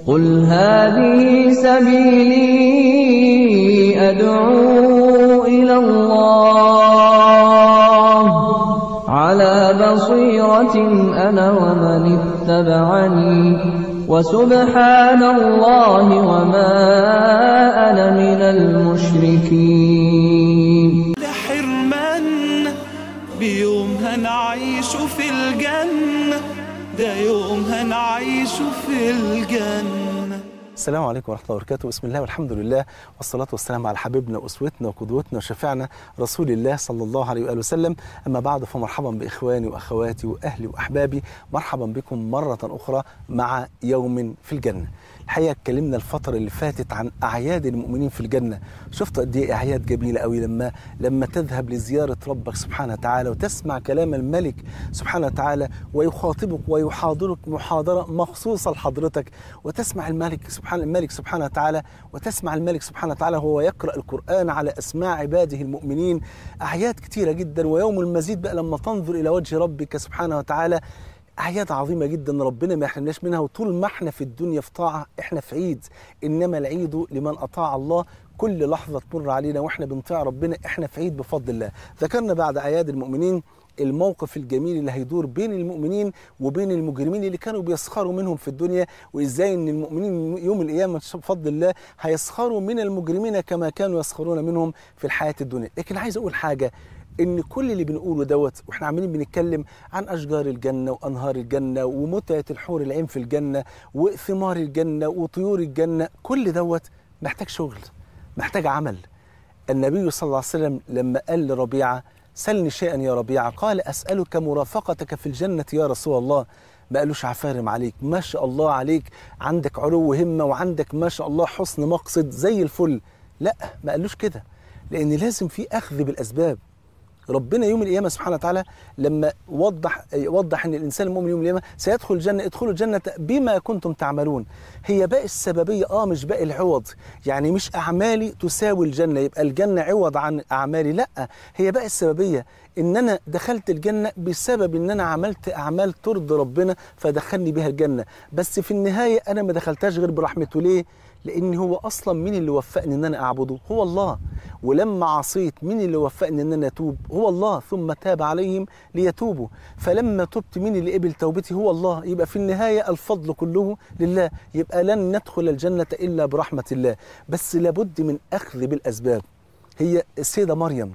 قل هذه سبيلي أدعو إلى الله على بصيرة أنا ومن اتبعني وسبحان الله وما أنا من المشركين ده حرمان بيوم هنعيش في الجنة ده يوم هنعيش في الجنة السلام عليكم ورحمة الله وبركاته بسم الله والحمد لله والصلاة والسلام على حبيبنا وأسوتنا وقدوتنا وشفيعنا رسول الله صلى الله عليه وآله وسلم أما بعد فمرحبا بإخواني وأخواتي وأهلي وأحبابي مرحبا بكم مرة أخرى مع يوم في الجنة الحقيقة اتكلمنا الفترة اللي فاتت عن أعياد المؤمنين في الجنة شفت قد إيه أعياد جميلة قوي لما لما تذهب لزيارة ربك سبحانه وتعالى وتسمع كلام الملك سبحانه وتعالى ويخاطبك ويحاضرك محاضرة مخصوصة لحضرتك وتسمع الملك سبحان الملك سبحانه وتعالى وتسمع الملك سبحانه وتعالى وهو يقرأ القرآن على أسماع عباده المؤمنين أعياد كتيرة جدا ويوم المزيد بقى لما تنظر إلى وجه ربك سبحانه وتعالى أعياد عظيمة جدا ربنا ما يحرمناش منها وطول ما احنا في الدنيا في طاعة احنا في عيد إنما العيد لمن أطاع الله كل لحظة تمر علينا واحنا بنطيع ربنا احنا في عيد بفضل الله ذكرنا بعد أعياد المؤمنين الموقف الجميل اللي هيدور بين المؤمنين وبين المجرمين اللي كانوا بيسخروا منهم في الدنيا وازاي ان المؤمنين يوم القيامه بفضل الله هيسخروا من المجرمين كما كانوا يسخرون منهم في الحياه الدنيا لكن عايز اقول حاجه ان كل اللي بنقوله دوت واحنا عمالين بنتكلم عن اشجار الجنه وانهار الجنه ومتعه الحور العين في الجنه وثمار الجنه وطيور الجنه كل دوت محتاج شغل محتاج عمل النبي صلى الله عليه وسلم لما قال لربيعه سلني شيئا يا ربيعه قال اسالك مرافقتك في الجنه يا رسول الله ما قالوش عفارم عليك ما شاء الله عليك عندك علو همه وعندك ما شاء الله حسن مقصد زي الفل لا ما قالوش كده لان لازم في اخذ بالاسباب ربنا يوم القيامه سبحانه وتعالى لما وضح وضح ان الانسان المؤمن يوم القيامه سيدخل الجنه ادخلوا الجنه بما كنتم تعملون هي باقي السببيه اه مش باقي العوض يعني مش اعمالي تساوي الجنه يبقى الجنه عوض عن اعمالي لا هي باقي السببيه ان انا دخلت الجنه بسبب ان انا عملت اعمال ترضي ربنا فدخلني بها الجنه بس في النهايه انا ما دخلتهاش غير برحمته ليه لان هو اصلا مين اللي وفقني ان انا اعبده هو الله ولما عصيت مين اللي وفقني ان انا اتوب هو الله ثم تاب عليهم ليتوبوا فلما تبت مين اللي قبل توبتي هو الله يبقى في النهايه الفضل كله لله يبقى لن ندخل الجنه الا برحمه الله بس لابد من اخذ بالاسباب هي السيده مريم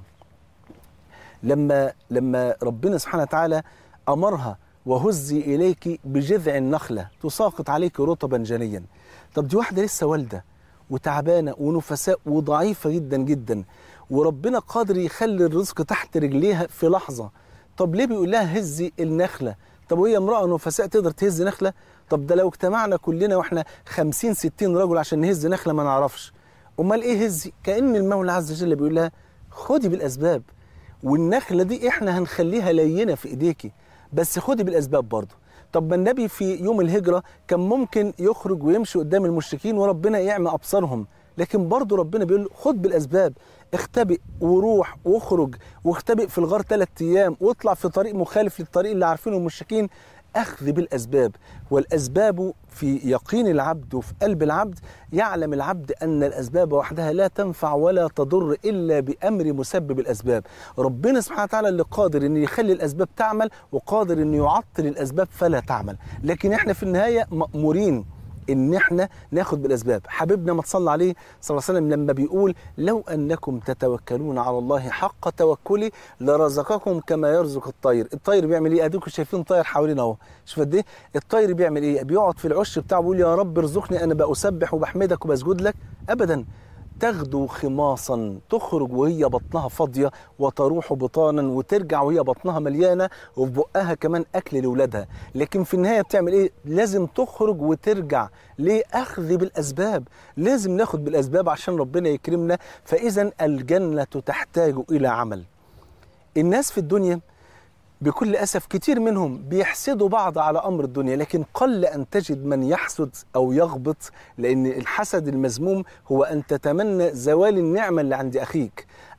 لما لما ربنا سبحانه وتعالى امرها وهزي اليك بجذع النخله تساقط عليك رطبا جنيا طب دي واحده لسه والده وتعبانه ونفساء وضعيفه جدا جدا وربنا قادر يخلي الرزق تحت رجليها في لحظه طب ليه بيقول لها هزي النخله طب وهي امراه نفساء تقدر تهز نخله طب ده لو اجتمعنا كلنا واحنا 50 60 رجل عشان نهز نخله ما نعرفش امال ايه هزي كان المولى عز وجل بيقول لها خدي بالاسباب والنخله دي احنا هنخليها لينه في ايديكي بس خدي بالاسباب برضه طب ما النبي في يوم الهجرة كان ممكن يخرج ويمشي قدام المشركين وربنا يعمى أبصارهم لكن برضه ربنا بيقول خد بالأسباب اختبئ وروح واخرج واختبئ في الغار ثلاث أيام واطلع في طريق مخالف للطريق اللي عارفينه المشركين أخذ بالأسباب والأسباب في يقين العبد وفي قلب العبد يعلم العبد أن الأسباب وحدها لا تنفع ولا تضر إلا بأمر مسبب الأسباب ربنا سبحانه وتعالى اللي قادر أن يخلي الأسباب تعمل وقادر أن يعطل الأسباب فلا تعمل لكن إحنا في النهاية مأمورين ان احنا ناخد بالاسباب حبيبنا ما تصلى عليه صلى الله عليه وسلم لما بيقول لو انكم تتوكلون على الله حق توكله لرزقكم كما يرزق الطير الطير بيعمل ايه اديكم شايفين طير حوالينا اهو شوف قد ايه الطير بيعمل ايه بيقعد في العش بتاعه بيقول يا رب ارزقني انا بسبح وبحمدك وبسجد لك ابدا تغدو خماصا تخرج وهي بطنها فاضيه وتروح بطانا وترجع وهي بطنها مليانه وفي بقها كمان اكل لاولادها لكن في النهايه بتعمل ايه لازم تخرج وترجع ليه اخذ بالاسباب لازم ناخد بالاسباب عشان ربنا يكرمنا فاذا الجنه تحتاج الى عمل الناس في الدنيا بكل أسف كتير منهم بيحسدوا بعض على أمر الدنيا لكن قل أن تجد من يحسد أو يغبط لأن الحسد المذموم هو أن تتمنى زوال النعمة اللي عند أخيك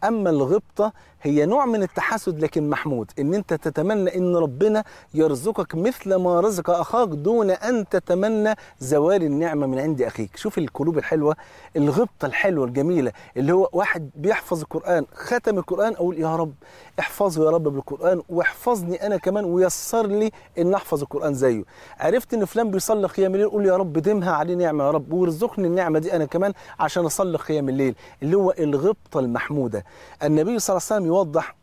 اما الغبطه هي نوع من التحسد لكن محمود ان انت تتمنى ان ربنا يرزقك مثل ما رزق اخاك دون ان تتمنى زوال النعمه من عند اخيك شوف القلوب الحلوه الغبطه الحلوه الجميله اللي هو واحد بيحفظ القران ختم القران اقول يا رب احفظه يا رب بالقران واحفظني انا كمان ويسر لي ان احفظ القران زيه عرفت ان فلان بيصلي قيام الليل قول يا رب دمها عليه نعمه يا رب وارزقني النعمه دي انا كمان عشان اصلي قيام الليل اللي هو الغبطه المحموده النبي صلى الله عليه وسلم يوضح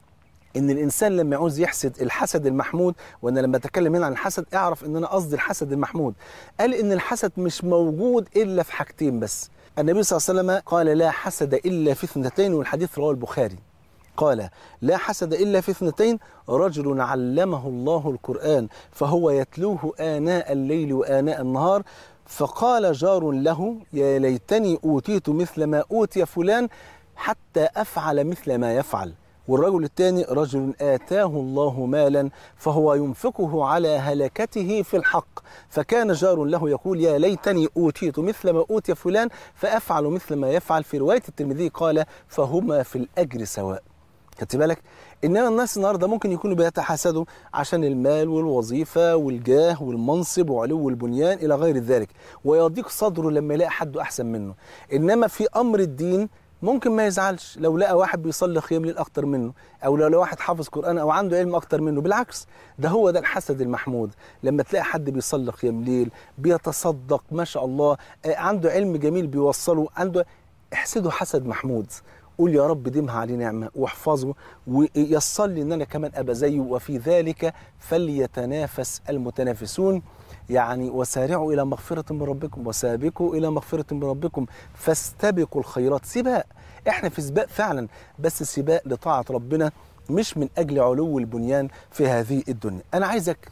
ان الانسان لما يعوز يحسد الحسد المحمود وانا لما اتكلم هنا عن الحسد اعرف ان انا قصدي الحسد المحمود قال ان الحسد مش موجود الا في حاجتين بس النبي صلى الله عليه وسلم قال لا حسد الا في اثنتين والحديث رواه البخاري قال لا حسد الا في اثنتين رجل علمه الله القران فهو يتلوه اناء الليل واناء النهار فقال جار له يا ليتني اوتيت مثل ما اوتي فلان حتى افعل مثل ما يفعل والرجل الثاني رجل آتاه الله مالا فهو ينفقه على هلكته في الحق فكان جار له يقول يا ليتني أوتيت مثل ما أوتي فلان فأفعل مثل ما يفعل في رواية الترمذي قال فهما في الأجر سواء خدت بالك انما الناس النهارده ممكن يكونوا بيتحاسدوا عشان المال والوظيفه والجاه والمنصب وعلو البنيان الى غير ذلك ويضيق صدره لما يلاقي حد احسن منه انما في امر الدين ممكن ما يزعلش لو لقى واحد بيصلي قيام ليل اكتر منه او لو لقى واحد حافظ قران او عنده علم اكتر منه بالعكس ده هو ده الحسد المحمود لما تلاقي حد بيصلي قيام ليل بيتصدق ما شاء الله آه، عنده علم جميل بيوصله عنده احسده حسد محمود قول يا رب ديمها عليه نعمه واحفظه ويسر لي ان انا كمان ابقى زيه وفي ذلك فليتنافس المتنافسون يعني وسارعوا الى مغفره من ربكم وسابقوا الى مغفره من ربكم فاستبقوا الخيرات سباق احنا في سباق فعلا بس سباق لطاعه ربنا مش من اجل علو البنيان في هذه الدنيا انا عايزك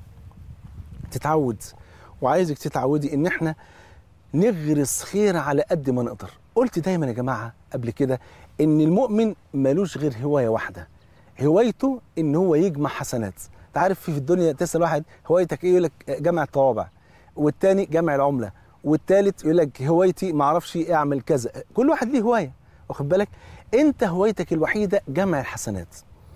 تتعود وعايزك تتعودي ان احنا نغرس خير على قد ما نقدر قلت دايما يا جماعه قبل كده ان المؤمن ملوش غير هوايه واحده هوايته ان هو يجمع حسنات انت عارف في في الدنيا تسال واحد هوايتك ايه يقول لك جمع الطوابع والتاني جمع العمله والتالت يقول لك هوايتي ما اعرفش اعمل كذا كل واحد ليه هوايه واخد بالك انت هوايتك الوحيده جمع الحسنات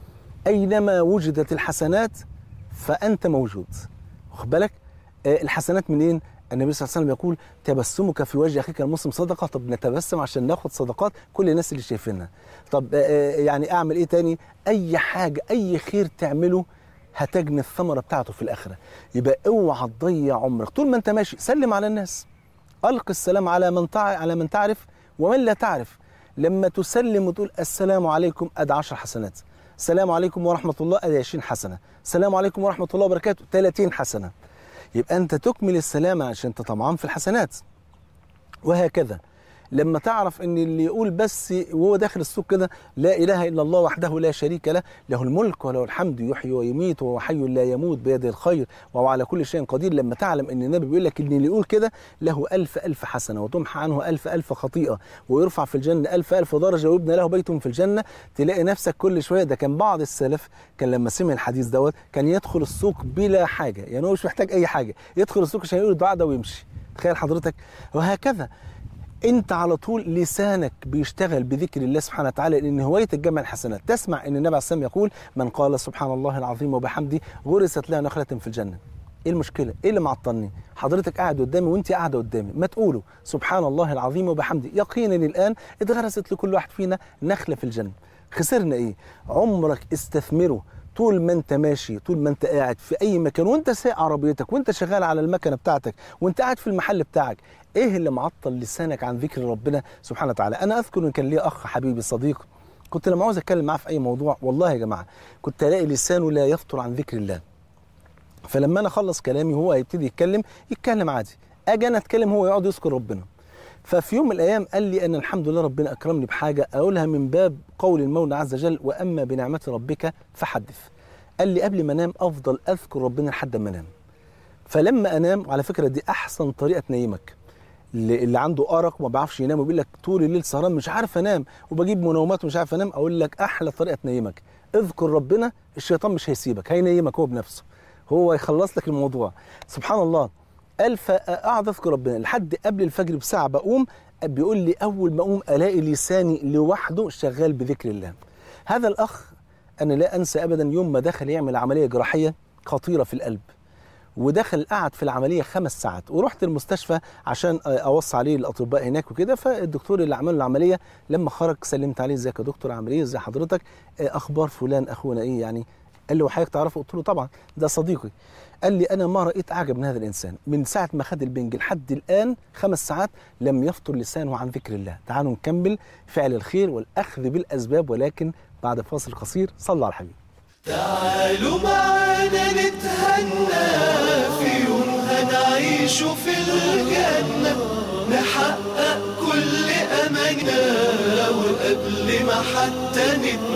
اينما وجدت الحسنات فانت موجود واخد بالك آه، الحسنات منين النبي صلى الله عليه وسلم يقول تبسمك في وجه اخيك المسلم صدقه طب نتبسم عشان ناخد صدقات كل الناس اللي شايفينها طب آه، آه، يعني اعمل ايه تاني اي حاجه اي خير تعمله هتجني الثمره بتاعته في الاخره يبقى اوعى تضيع عمرك طول ما انت ماشي سلم على الناس الق السلام على من تع... على من تعرف ومن لا تعرف لما تسلم وتقول السلام عليكم ادي 10 حسنات السلام عليكم ورحمه الله ادي 20 حسنه السلام عليكم ورحمه الله وبركاته 30 حسنه يبقى انت تكمل السلامه عشان انت طمعان في الحسنات وهكذا لما تعرف ان اللي يقول بس وهو داخل السوق كده لا اله الا الله وحده لا شريك له له الملك وله الحمد يحيي ويميت وهو حي لا يموت بيده الخير وهو على كل شيء قدير لما تعلم ان النبي بيقول لك ان اللي يقول كده له ألف ألف حسنه وتمحى عنه ألف ألف خطيئه ويرفع في الجنه ألف ألف درجه ويبنى له بيت في الجنه تلاقي نفسك كل شويه ده كان بعض السلف كان لما سمع الحديث دوت كان يدخل السوق بلا حاجه يعني هو مش محتاج اي حاجه يدخل السوق عشان يقول الدعاء ده ويمشي تخيل حضرتك وهكذا انت على طول لسانك بيشتغل بذكر الله سبحانه وتعالى لان هوايتك جمع الحسنات تسمع ان النبي عليه الصلاه والسلام يقول من قال سبحان الله العظيم وبحمده غرست له نخله في الجنه ايه المشكله ايه اللي معطلني حضرتك قاعد قدامي وانت قاعده قدامي ما تقولوا سبحان الله العظيم وبحمده يقينا الان اتغرست لكل واحد فينا نخله في الجنه خسرنا ايه عمرك استثمره طول ما انت ماشي طول ما انت قاعد في اي مكان وانت سايق عربيتك وانت شغال على المكنه بتاعتك وانت قاعد في المحل بتاعك ايه اللي معطل لسانك عن ذكر ربنا سبحانه وتعالى انا اذكر ان كان لي اخ حبيبي صديق كنت لما عاوز اتكلم معاه في اي موضوع والله يا جماعه كنت الاقي لسانه لا يفطر عن ذكر الله فلما انا اخلص كلامي وهو هيبتدي يتكلم يتكلم عادي اجي انا اتكلم هو يقعد يذكر ربنا ففي يوم من الايام قال لي ان الحمد لله ربنا اكرمني بحاجه اقولها من باب قول المولى عز وجل واما بنعمه ربك فحدث قال لي قبل ما انام افضل اذكر ربنا لحد ما انام فلما انام على فكره دي احسن طريقه تنيمك اللي اللي عنده ارق وما بيعرفش ينام وبيقول لك طول الليل سهران مش عارف انام وبجيب منومات ومش عارف انام اقول لك احلى طريقه تنيمك اذكر ربنا الشيطان مش هيسيبك هينيمك هو بنفسه هو يخلص لك الموضوع سبحان الله قال فاقعد اذكر ربنا لحد قبل الفجر بساعه بقوم بيقول لي اول ما اقوم الاقي لساني لوحده شغال بذكر الله هذا الاخ انا لا انسى ابدا يوم ما دخل يعمل عمليه جراحيه خطيره في القلب ودخل قعد في العمليه خمس ساعات ورحت المستشفى عشان اوصي عليه الاطباء هناك وكده فالدكتور اللي عمل له العمليه لما خرج سلمت عليه ازيك يا دكتور عامل ايه ازي حضرتك آه، اخبار فلان اخونا ايه يعني قال لي وحضرتك تعرفه قلت له طبعا ده صديقي قال لي انا ما رايت اعجب من هذا الانسان من ساعه ما خد البنج لحد الان خمس ساعات لم يفطر لسانه عن ذكر الله تعالوا نكمل فعل الخير والاخذ بالاسباب ولكن بعد فاصل قصير صلوا على الحبيب تعالوا معانا نتهنى في يوم هنعيش في الجنة نحقق كل أمانينا وقبل ما حتى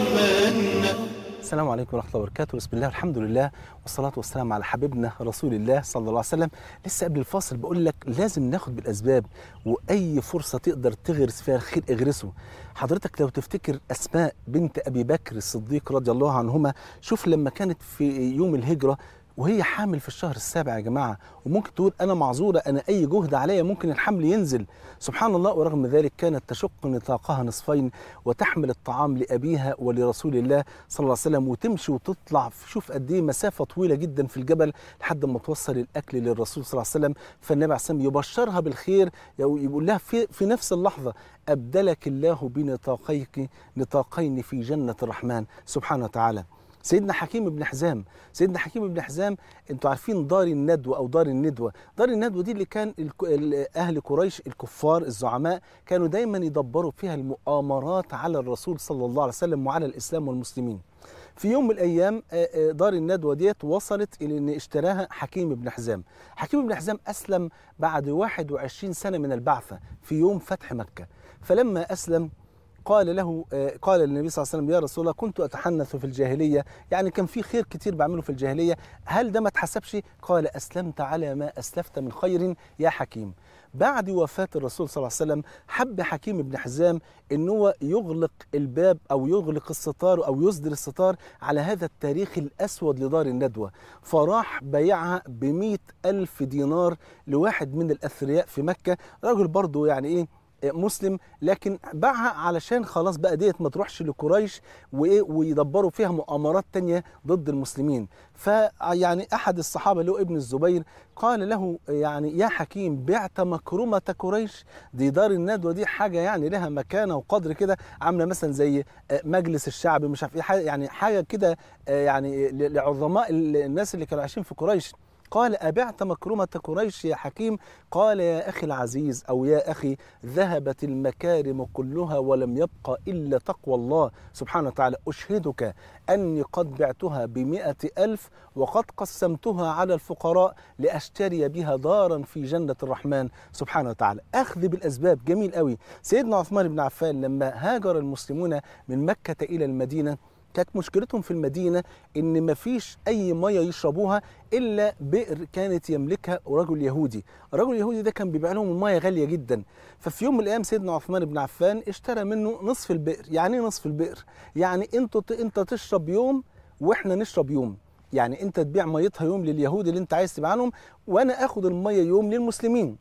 نتمنى السلام عليكم ورحمه الله وبركاته بسم الله والحمد لله والصلاه والسلام على حبيبنا رسول الله صلى الله عليه وسلم لسه قبل الفاصل بقول لك لازم ناخد بالاسباب واي فرصه تقدر تغرس فيها الخير اغرسه حضرتك لو تفتكر اسماء بنت ابي بكر الصديق رضي الله عنهما شوف لما كانت في يوم الهجره وهي حامل في الشهر السابع يا جماعه وممكن تقول انا معذوره انا اي جهد عليا ممكن الحمل ينزل سبحان الله ورغم ذلك كانت تشق نطاقها نصفين وتحمل الطعام لابيها ولرسول الله صلى الله عليه وسلم وتمشي وتطلع شوف قد ايه مسافه طويله جدا في الجبل لحد ما توصل الاكل للرسول صلى الله عليه وسلم فالنبي عليه الصلاه والسلام يبشرها بالخير يقول لها في, في نفس اللحظه ابدلك الله بنطاقيك نطاقين في جنه الرحمن سبحانه وتعالى سيدنا حكيم بن حزام سيدنا حكيم بن حزام انتوا عارفين دار الندوة او دار الندوة دار الندوة دي اللي كان الك- ال- اهل قريش الكفار الزعماء كانوا دايما يدبروا فيها المؤامرات على الرسول صلى الله عليه وسلم وعلى الاسلام والمسلمين في يوم من الايام آه، آه، دار الندوه ديت وصلت الى ان اشتراها حكيم بن حزام حكيم بن حزام اسلم بعد 21 سنه من البعثه في يوم فتح مكه فلما اسلم قال له آه، قال للنبي صلى الله عليه وسلم يا رسول الله كنت اتحنث في الجاهليه يعني كان في خير كتير بعمله في الجاهليه هل ده ما اتحسبش قال اسلمت على ما اسلفت من خير يا حكيم بعد وفاة الرسول صلى الله عليه وسلم حب حكيم بن حزام ان هو يغلق الباب او يغلق الستار او يصدر الستار على هذا التاريخ الاسود لدار الندوة فراح بيعها بمئة الف دينار لواحد من الاثرياء في مكة رجل برضه يعني ايه مسلم لكن باعها علشان خلاص بقى ديت ما تروحش لقريش وايه ويدبروا فيها مؤامرات تانية ضد المسلمين فيعني احد الصحابه له ابن الزبير قال له يعني يا حكيم بعت مكرمه قريش دي دار الندوه دي حاجه يعني لها مكانه وقدر كده عامله مثلا زي آه، مجلس الشعب مش عارف ايه حاجة- يعني حاجه كده آه، يعني ل- لعظماء ال- الناس اللي كانوا عايشين في قريش قال أبعت مكرمة قريش يا حكيم قال يا أخي العزيز أو يا أخي ذهبت المكارم كلها ولم يبق إلا تقوى الله سبحانه وتعالى أشهدك أني قد بعتها بمئة ألف وقد قسمتها على الفقراء لأشتري بها دارا في جنة الرحمن سبحانه وتعالى أخذ بالأسباب جميل قوي سيدنا عثمان بن عفان لما هاجر المسلمون من مكة إلى المدينة كانت مشكلتهم في المدينة إن مفيش أي مية يشربوها إلا بئر كانت يملكها رجل يهودي الرجل اليهودي ده كان بيبيع لهم المية غالية جدا ففي يوم من الأيام سيدنا عثمان بن عفان اشترى منه نصف البئر يعني إيه نصف البئر يعني انتوا ت- انت تشرب يوم واحنا نشرب يوم يعني انت تبيع ميتها يوم لليهود اللي انت عايز تبيع لهم وانا اخد المية يوم للمسلمين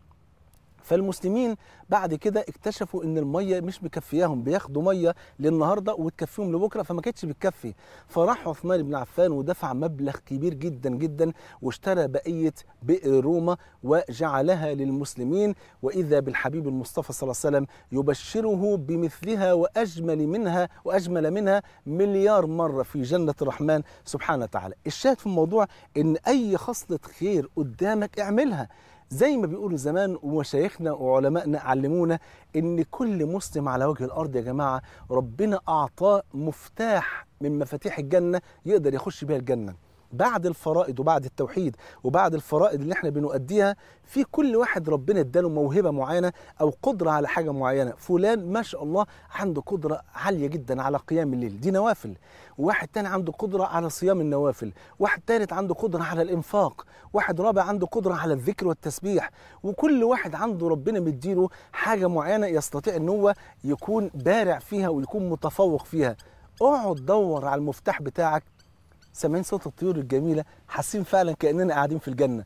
فالمسلمين بعد كده اكتشفوا ان الميه مش مكفياهم بياخدوا ميه للنهارده وتكفيهم لبكره فما كانتش بتكفي فراح عثمان بن عفان ودفع مبلغ كبير جدا جدا واشترى بقيه بئر روما وجعلها للمسلمين واذا بالحبيب المصطفى صلى الله عليه وسلم يبشره بمثلها واجمل منها واجمل منها مليار مره في جنه الرحمن سبحانه وتعالى الشاهد في الموضوع ان اي خصله خير قدامك اعملها زي ما بيقولوا زمان ومشايخنا وعلمائنا علمونا ان كل مسلم على وجه الارض يا جماعه ربنا اعطاه مفتاح من مفاتيح الجنه يقدر يخش بيها الجنه بعد الفرائض وبعد التوحيد وبعد الفرائض اللي احنا بنؤديها في كل واحد ربنا اداله موهبه معينه او قدره على حاجه معينه فلان ما شاء الله عنده قدره عاليه جدا على قيام الليل دي نوافل وواحد تاني عنده قدره على صيام النوافل واحد تالت عنده قدره على الانفاق واحد رابع عنده قدره على الذكر والتسبيح وكل واحد عنده ربنا مديله حاجه معينه يستطيع ان هو يكون بارع فيها ويكون متفوق فيها اقعد دور على المفتاح بتاعك سامعين صوت الطيور الجميله حاسين فعلا كاننا قاعدين في الجنه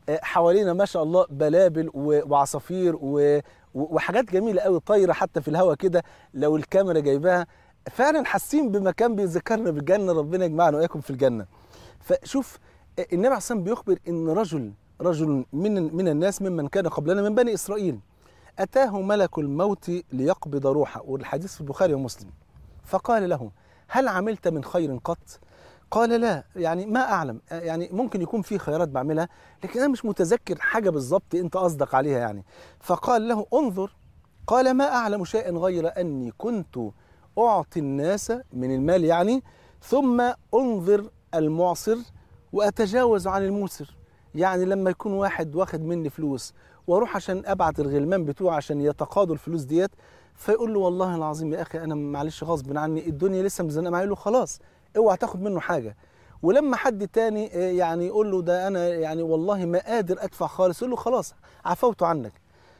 آه، حوالينا ما شاء الله بلابل و- وعصافير و- و- وحاجات جميله قوي طايره حتى في الهواء كده لو الكاميرا جايباها فعلا حاسين بمكان بيذكرنا بالجنه ربنا يجمعنا واياكم في الجنه فشوف آه، النبي عليه الصلاه والسلام بيخبر ان رجل رجل من من الناس ممن كان قبلنا من بني اسرائيل اتاه ملك الموت ليقبض روحه والحديث في البخاري ومسلم فقال له هل عملت من خير قط قال لا يعني ما اعلم يعني ممكن يكون في خيرات بعملها لكن انا مش متذكر حاجه بالظبط انت قصدك عليها يعني فقال له انظر قال ما اعلم شيئا غير اني كنت اعطي الناس من المال يعني ثم انظر المعصر واتجاوز عن الموسر يعني لما يكون واحد واخد مني فلوس واروح عشان ابعت الغلمان بتوعه عشان يتقاضوا الفلوس ديت فيقول له والله العظيم يا اخي انا معلش غصب عني الدنيا لسه مزنقه معايا له خلاص اوعى تاخد منه حاجه ولما حد تاني آه، يعني يقول له ده انا يعني والله ما قادر ادفع خالص يقول له خلاص عفوت عنك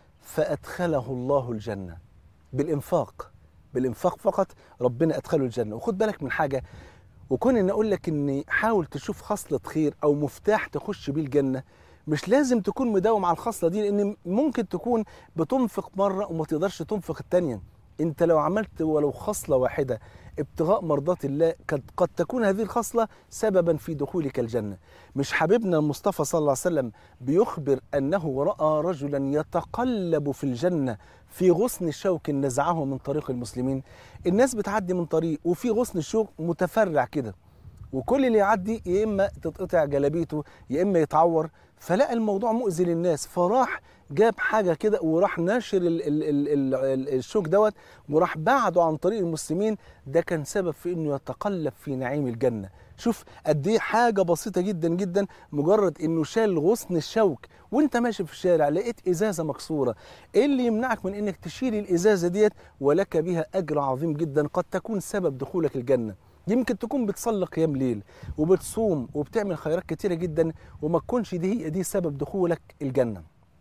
فادخله الله الجنه بالانفاق بالانفاق فقط ربنا ادخله الجنه وخد بالك من حاجه وكون ان اقول لك ان حاول تشوف خصله خير او مفتاح تخش بيه الجنه مش لازم تكون مداوم على الخصله دي لان ممكن تكون بتنفق مره وما تقدرش تنفق الثانيه انت لو عملت ولو خصله واحده ابتغاء مرضات الله قد قد تكون هذه الخصله سببا في دخولك الجنه مش حبيبنا المصطفى صلى الله عليه وسلم بيخبر انه راى رجلا يتقلب في الجنه في غصن شوك نزعه من طريق المسلمين الناس بتعدي من طريق وفي غصن الشوك متفرع كده وكل اللي يعدي يا اما تتقطع جلابيته يا اما يتعور فلقى الموضوع مؤذي للناس فراح جاب حاجه كده وراح ناشر ال ال ال ال ال الشوك دوت وراح بعده عن طريق المسلمين ده كان سبب في انه يتقلب في نعيم الجنه شوف قد ايه حاجه بسيطه جدا جدا مجرد انه شال غصن الشوك وانت ماشي في الشارع لقيت ازازه مكسوره ايه اللي يمنعك من انك تشيل الازازه ديت ولك بها اجر عظيم جدا قد تكون سبب دخولك الجنه يمكن تكون بتصلي قيام ليل وبتصوم وبتعمل خيرات كتيره جدا وما تكونش دي هي دي سبب دخولك الجنه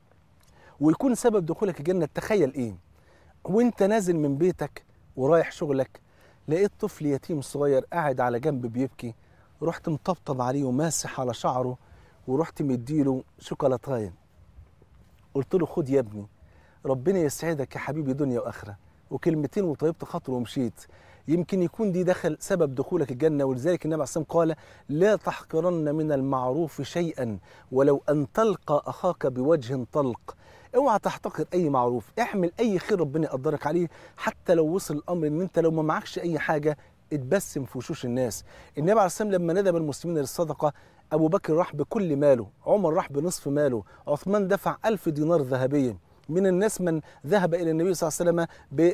ويكون سبب دخولك الجنه تخيل ايه وانت نازل من بيتك ورايح شغلك لقيت طفل يتيم صغير قاعد على جنب بيبكي رحت مطبطب عليه وماسح على شعره ورحت مديله شوكولاتايه قلت له خد يا ابني ربنا يسعدك يا حبيبي دنيا واخره وكلمتين وطيبت خاطره ومشيت يمكن يكون دي دخل سبب دخولك الجنه ولذلك النبي عليه الصلاه والسلام قال لا تحقرن من المعروف شيئا ولو ان تلقى اخاك بوجه طلق اوعى تحتقر اي معروف اعمل اي خير ربنا يقدرك عليه حتى لو وصل الامر ان انت لو ما معكش اي حاجه اتبسم في وشوش الناس النبي عليه الصلاه والسلام لما ندب المسلمين للصدقه ابو بكر راح بكل ماله عمر راح بنصف ماله عثمان دفع ألف دينار ذهبيه من الناس من ذهب إلى النبي صلى الله عليه وسلم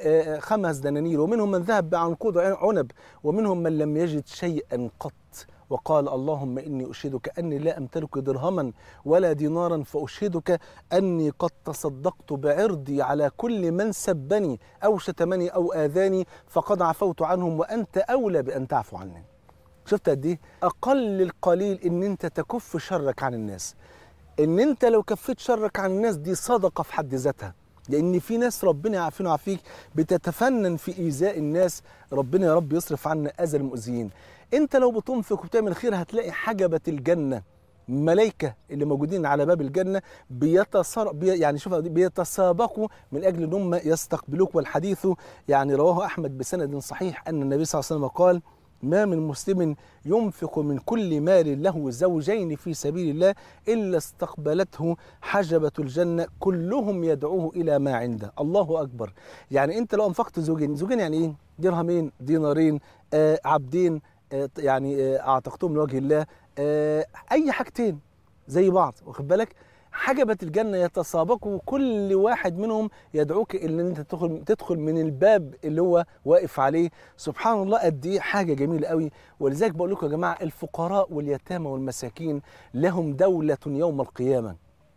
بخمس دنانير ومنهم من ذهب بعنقود عنب ومنهم من لم يجد شيئا قط وقال اللهم إني أشهدك أني لا أمتلك درهما ولا دينارا فأشهدك أني قد تصدقت بعرضي على كل من سبني أو شتمني أو آذاني فقد عفوت عنهم وأنت أولى بأن تعفو عني شفت قد ايه اقل القليل ان انت تكف شرك عن الناس ان انت لو كفيت شرك عن الناس دي صدقه في حد ذاتها لان في ناس ربنا يعافينا ويعافيك بتتفنن في ايذاء الناس ربنا يا رب يصرف عنا اذى المؤذيين انت لو بتنفق وبتعمل خير هتلاقي حجبه الجنه ملائكه اللي موجودين على باب الجنه بيتصر بي يعني شوف بيتسابقوا من اجل ان هم يستقبلوك والحديث يعني رواه احمد بسند صحيح ان النبي صلى الله عليه وسلم قال ما من مسلم ينفق من كل مال له زوجين في سبيل الله الا استقبلته حجبه الجنه كلهم يدعوه الى ما عنده الله اكبر يعني انت لو انفقت زوجين زوجين يعني ايه درهمين دينارين آه عبدين آه يعني آه اعتقتهم لوجه الله آه اي حاجتين زي بعض واخد بالك حجبة الجنة يتسابقوا كل واحد منهم يدعوك ان انت تدخل تدخل من الباب اللي هو واقف عليه سبحان الله قد ايه حاجة جميلة قوي ولذلك بقول لكم يا جماعة الفقراء واليتامى والمساكين لهم دولة يوم القيامة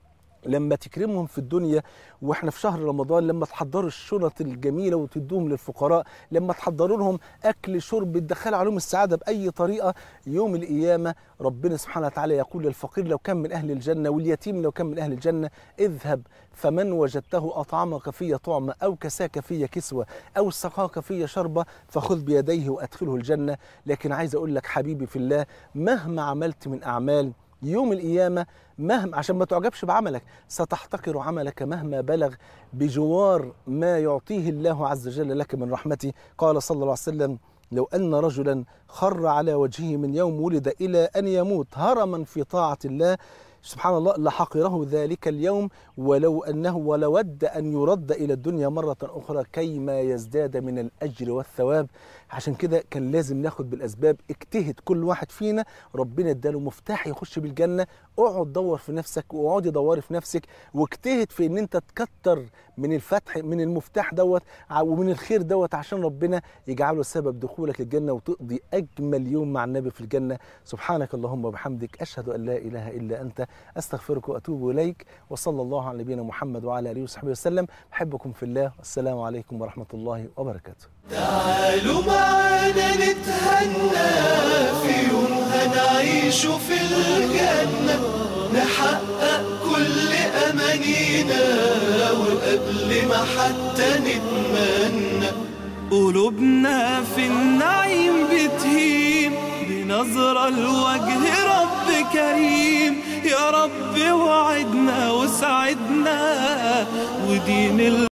لما تكرمهم في الدنيا واحنا في شهر رمضان لما تحضروا الشنط الجميله وتدوهم للفقراء لما تحضروا لهم اكل شرب تدخلوا عليهم السعاده باي طريقه يوم القيامه ربنا سبحانه وتعالى يقول للفقير لو كان من اهل الجنه واليتيم لو كان من اهل الجنه اذهب فمن وجدته اطعمك في طعمه او كساك في كسوه او سقاك في شربه فخذ بيديه وادخله الجنه لكن عايز اقول لك حبيبي في الله مهما عملت من اعمال يوم القيامة مهما عشان ما تعجبش بعملك ستحتقر عملك مهما بلغ بجوار ما يعطيه الله عز وجل لك من رحمته قال صلى الله عليه وسلم لو أن رجلا خر على وجهه من يوم ولد إلى أن يموت هرما في طاعة الله سبحان الله لحقره ذلك اليوم ولو أنه ولود أن يرد إلى الدنيا مرة أخرى كيما يزداد من الأجر والثواب عشان كده كان لازم ناخد بالأسباب اجتهد كل واحد فينا ربنا اداله مفتاح يخش بالجنة اقعد دور في نفسك واقعدي دوري في نفسك واجتهد في ان انت تكتر من الفتح من المفتاح دوت ومن الخير دوت عشان ربنا يجعله سبب دخولك الجنة وتقضي أجمل يوم مع النبي في الجنة سبحانك اللهم وبحمدك أشهد أن لا إله إلا أنت أستغفرك وأتوب إليك وصلى الله على نبينا محمد وعلى آله وصحبه وسلم بحبكم في الله والسلام عليكم ورحمة الله وبركاته تعالوا معانا نتهنى في يوم هنعيش في الجنة نحقق كل أمانينا وقبل ما حتى نتمنى قلوبنا في النعيم بتهيم بنظرة لوجه رب كريم يا رب وعدنا وسعدنا ودين